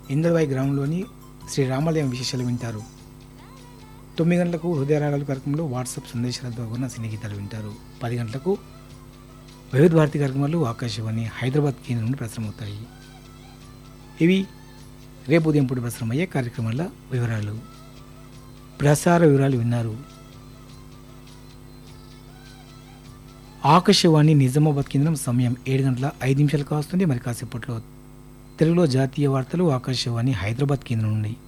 ఇందర్వాయి గ్రామంలోని శ్రీ రామాలయం విశేషాలు వింటారు తొమ్మిది గంటలకు హృదయరాగాలు కార్యక్రమంలో వాట్సాప్ సందేశాల ద్వారా సినీ గీతాలు వింటారు పది గంటలకు వివిధ భారతి కార్యక్రమాలు ఆకాశవాణి హైదరాబాద్ కేంద్రం నుండి ప్రసారమవుతాయి ఇవి రేపు ఉదయం పూట ప్రసారమయ్యే కార్యక్రమాల వివరాలు ప్రసార వివరాలు విన్నారు ఆకాశవాణి నిజామాబాద్ కేంద్రం సమయం ఏడు గంటల ఐదు నిమిషాలకు వస్తుంది మరి కాసేపట్లో తెలుగులో జాతీయ వార్తలు ఆకాశవాణి హైదరాబాద్ కేంద్రం నుండి